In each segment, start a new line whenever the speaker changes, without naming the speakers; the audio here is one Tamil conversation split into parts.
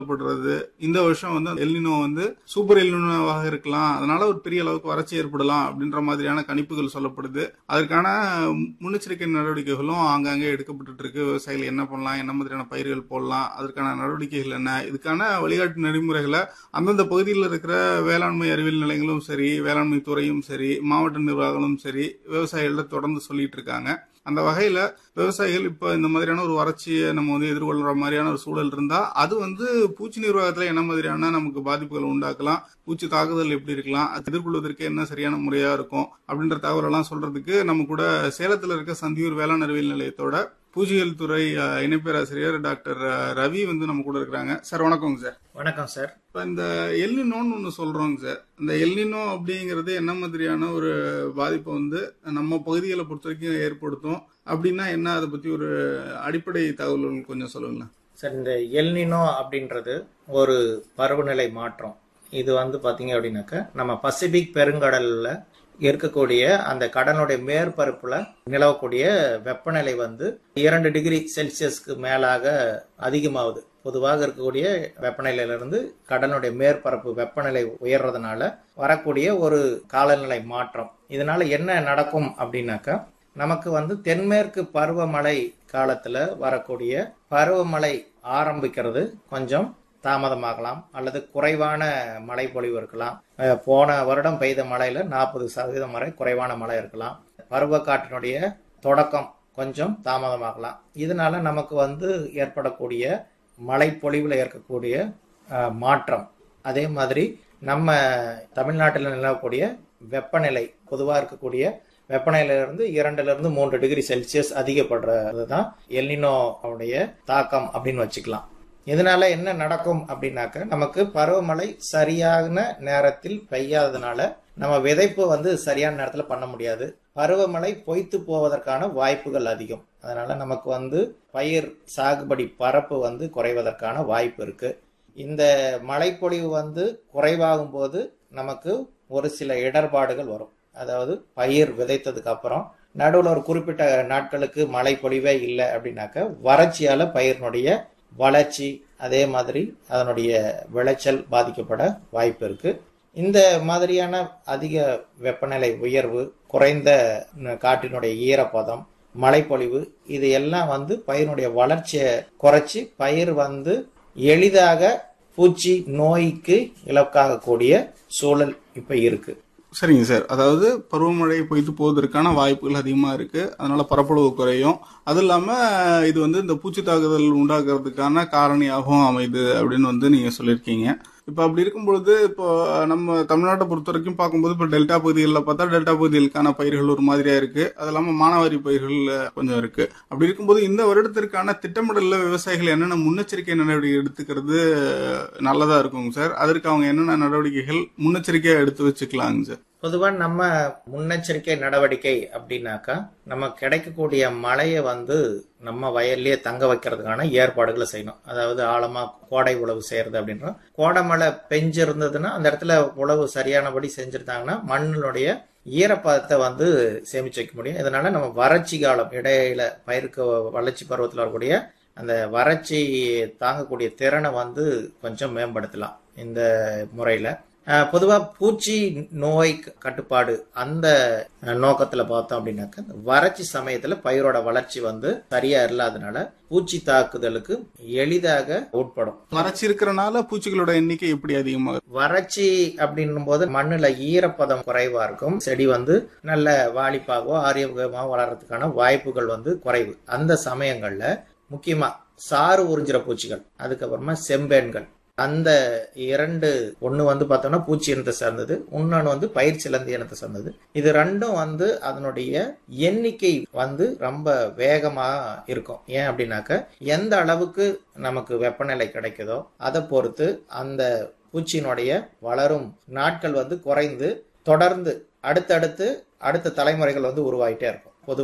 சொல்லப்படுறது இந்த வருஷம் வந்து எல்னினோ வந்து சூப்பர் எல்னினோவாக இருக்கலாம் அதனால ஒரு பெரிய அளவுக்கு வறட்சி ஏற்படலாம் அப்படின்ற மாதிரியான கணிப்புகள் சொல்லப்படுது அதற்கான முன்னெச்சரிக்கை நடவடிக்கைகளும் ஆங்காங்கே எடுக்கப்பட்டு இருக்கு விவசாயிகள் என்ன பண்ணலாம் என்ன மாதிரியான பயிர்கள் போடலாம் அதற்கான நடவடிக்கைகள் என்ன இதுக்கான வழிகாட்டு நெறிமுறைகளை அந்தந்த பகுதியில் இருக்கிற வேளாண்மை அறிவியல் நிலையங்களும் சரி வேளாண்மை துறையும் சரி மாவட்ட நிர்வாகங்களும் சரி விவசாயிகள்ட்ட தொடர்ந்து சொல்லிட்டு இருக்காங்க அந்த வகையில விவசாயிகள் இப்ப இந்த மாதிரியான ஒரு வறட்சியை நம்ம வந்து எதிர்கொள்ற மாதிரியான ஒரு சூழல் இருந்தா அது வந்து பூச்சி நிர்வாகத்துல என்ன மாதிரியான நமக்கு பாதிப்புகள் உண்டாக்கலாம் பூச்சி தாக்குதல் எப்படி இருக்கலாம் அது எதிர்கொள்வதற்கு என்ன சரியான முறையா இருக்கும் அப்படின்ற தகவலெல்லாம் சொல்றதுக்கு நம்ம கூட சேலத்துல இருக்க சந்தியூர் வேளாண் அறிவியல் நிலையத்தோட பூஜியல் துறை அஹ், இணை பேராசிரியர் டாக்டர் அஹ், ரவி வந்து நம்ம கூட இருக்கிறாங்க சார் வணக்கங்க சார்
வணக்கம் சார்
இப்போ இந்த எல்னினோன்னு ஒன்று சொல்கிறோங்க சார் இந்த எல்னினோ அப்படிங்கிறது என்ன மாதிரியான ஒரு பாதிப்பை வந்து நம்ம பகுதிகளை பொறுத்த வரைக்கும் ஏற்படுத்தும் அப்படின்னா என்ன அதை பற்றி ஒரு அடிப்படை தகவல்கள் கொஞ்சம் சொல்லுங்களேன்
சார் இந்த எல்னினோ அப்படின்றது ஒரு பருவநிலை மாற்றம் இது வந்து பாத்தீங்க அப்படின்னாக்க நம்ம பசிபிக் பெருங்கடல்ல இருக்கக்கூடிய அந்த கடலுடைய மேற்பரப்புல நிலவக்கூடிய வெப்பநிலை வந்து இரண்டு டிகிரி செல்சியஸ்க்கு மேலாக அதிகமாகுது பொதுவாக இருக்கக்கூடிய வெப்பநிலையிலிருந்து கடலுடைய மேற்பரப்பு வெப்பநிலை உயர்றதுனால வரக்கூடிய ஒரு காலநிலை மாற்றம் இதனால என்ன நடக்கும் அப்படின்னாக்கா நமக்கு வந்து தென்மேற்கு பருவமழை காலத்துல வரக்கூடிய பருவமழை ஆரம்பிக்கிறது கொஞ்சம் தாமதமாகலாம் அல்லது குறைவான மழை பொழிவு இருக்கலாம் அஹ் போன வருடம் பெய்த மழையில நாற்பது சதவீதம் வரை குறைவான மழை இருக்கலாம் பருவக்காற்றினுடைய தொடக்கம் கொஞ்சம் தாமதமாகலாம் இதனால நமக்கு வந்து ஏற்படக்கூடிய மழை பொழிவில் இருக்கக்கூடிய அஹ், மாற்றம் அதே மாதிரி நம்ம தமிழ்நாட்டில் நிலவக்கூடிய வெப்பநிலை பொதுவாக இருக்கக்கூடிய வெப்பநிலையிலிருந்து இரண்டுல இருந்து மூன்று டிகிரி செல்சியஸ் அதிகப்படுறது தான் எல்னினோவுடைய தாக்கம் அப்படின்னு வச்சுக்கலாம் இதனால என்ன நடக்கும் அப்படின்னாக்க நமக்கு பருவமழை சரியான நேரத்தில் பெய்யாததுனால நம்ம விதைப்பு வந்து சரியான நேரத்தில் பண்ண முடியாது பருவமழை பொய்த்து போவதற்கான வாய்ப்புகள் அதிகம் அதனால நமக்கு வந்து பயிர் சாகுபடி பரப்பு வந்து குறைவதற்கான வாய்ப்பு இருக்கு இந்த மழைப்பொழிவு வந்து குறைவாகும் போது நமக்கு ஒரு சில இடர்பாடுகள் வரும் அதாவது பயிர் விதைத்ததுக்கு அப்புறம் நடுவில் ஒரு குறிப்பிட்ட நாட்களுக்கு மழை பொழிவே இல்லை அப்படின்னாக்க வறட்சியால பயிரினுடைய வளர்ச்சி அதே மாதிரி அதனுடைய விளைச்சல் பாதிக்கப்பட வாய்ப்பு இருக்கு இந்த மாதிரியான அதிக வெப்பநிலை உயர்வு குறைந்த ந- காற்றினுடைய ஈரப்பதம் மழைப்பொழிவு இது எல்லாம் வந்து பயிரினுடைய வளர்ச்சியை குறைச்சி பயிர் வந்து எளிதாக பூச்சி நோய்க்கு இலக்காகக்கூடிய சூழல் இப்ப இருக்கு
சரிங்க சார் அதாவது பருவமழை பொய்த்து போவதற்கான வாய்ப்புகள் அதிகமாக இருக்கு அதனால பரப்பளவு குறையும் அது இல்லாம இது வந்து இந்த பூச்சி தாக்குதல் உண்டாக்குறதுக்கான காரணியாகவும் அமையுது அப்படின்னு வந்து நீங்க சொல்லியிருக்கீங்க இப்போ அப்படி இருக்கும் பொழுது இப்போ நம்ம தமிழ்நாட்டை பொறுத்த வரைக்கும் பார்க்கும்போது இப்போ டெல்டா பகுதிகளில் பார்த்தா டெல்டா பகுதிகளுக்கான பயிர்கள் ஒரு மாதிரியா இருக்கு அது இல்லாமல் மானாவாரி பயிர்கள் அஹ், கொஞ்சம் இருக்கு அப்படி இருக்கும்போது இந்த வருடத்திற்கான திட்டமிடல்ல விவசாயிகள் என்னென்ன முன்னெச்சரிக்கை நடவடிக்கை எடுத்துக்கிறது அஹ், நல்லதா இருக்குங்க சார் அதற்கு அவங்க என்னென்ன நடவடிக்கைகள் முன்னெச்சரிக்கையா எடுத்து வச்சுக்கலாங்க சார்
பொதுவாக நம்ம முன்னெச்சரிக்கை நடவடிக்கை அப்படின்னாக்கா நம்ம கிடைக்கக்கூடிய மழையை வந்து நம்ம வயல்லையே தங்க வைக்கிறதுக்கான ஏற்பாடுகளை செய்யணும் அதாவது ஆழமா கோடை உழவு செய்யறது அப்படின்றோம் கோடை மழை பெஞ்சிருந்ததுன்னா அந்த இடத்துல உழவு சரியானபடி செஞ்சிருந்தாங்கன்னா மண்ணினுடைய ஈரப்பதத்தை வந்து சேமிச்சு வைக்க முடியும் இதனால நம்ம வறட்சி காலம் இடையில பயிருக்கு வளர்ச்சி பருவத்தில் வரக்கூடிய அந்த வறட்சி தாங்கக்கூடிய திறனை வந்து கொஞ்சம் மேம்படுத்தலாம் இந்த முறையில அஹ் பொதுவா பூச்சி நோய் கட்டுப்பாடு அந்த அஹ், நோக்கத்துல பார்த்தோம் அப்படின்னாக்க இந்த வறட்சி சமயத்துல பயிரோட வளர்ச்சி வந்து சரியா இல்லாதனால பூச்சி தாக்குதலுக்கு எளிதாக உட்படும்
வறட்சி இருக்கிறனால பூச்சிகளோட எண்ணிக்கை எப்படி அதிகமாகுது
வறட்சி அப்படின்னும் போது மண்ணுல ஈரப்பதம் குறைவா இருக்கும் செடி வந்து நல்ல வாலிப்பாகவோ ஆரோக்கியமாகவோ வளர்றதுக்கான வாய்ப்புகள் வந்து குறைவு அந்த சமயங்கள்ல முக்கியமா சாறு உறிஞ்சிற பூச்சிகள் அதுக்கப்புறமா செம்பேன்கள் அந்த இரண்டு ஒண்ணு வந்து பார்த்தோம்னா பூச்சி இனத்தை சார்ந்தது இன்னொன்று வந்து பயிர் சிலந்தி இனத்தை சார்ந்தது இது ரெண்டும் வந்து அதனுடைய எண்ணிக்கை வந்து ரொம்ப வேகமா இருக்கும் ஏன் அப்படின்னாக்க எந்த அளவுக்கு நமக்கு வெப்பநிலை கிடைக்குதோ அதை பொறுத்து அந்த பூச்சியினுடைய வளரும் நாட்கள் வந்து குறைந்து தொடர்ந்து அடுத்தடுத்து அடுத்த தலைமுறைகள் வந்து உருவாயிட்டே இருக்கும் பொதுவா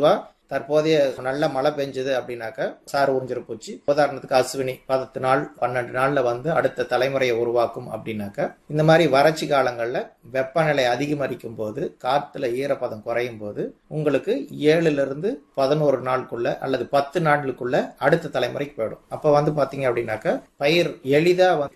தற்போதைய நல்ல மழை பெஞ்சது அப்படின்னாக்க சார் உறிஞ்சிற பூச்சி உதாரணத்துக்கு அஸ்வினி பத்து நாள் பன்னெண்டு நாள்ல வந்து அடுத்த தலைமுறையை உருவாக்கும் அப்படின்னாக்க இந்த மாதிரி வறட்சி காலங்கள்ல வெப்பநிலை அதிகமரிக்கும் போது காத்துல ஈரப்பதம் குறையும் போது உங்களுக்கு ஏழுல இருந்து பதினோரு நாளுக்குள்ள அல்லது பத்து நாட்களுக்குள்ள அடுத்த தலைமுறைக்கு போயிடும் அப்ப வந்து பாத்தீங்க அப்படின்னாக்க பயிர் எளிதா வந்து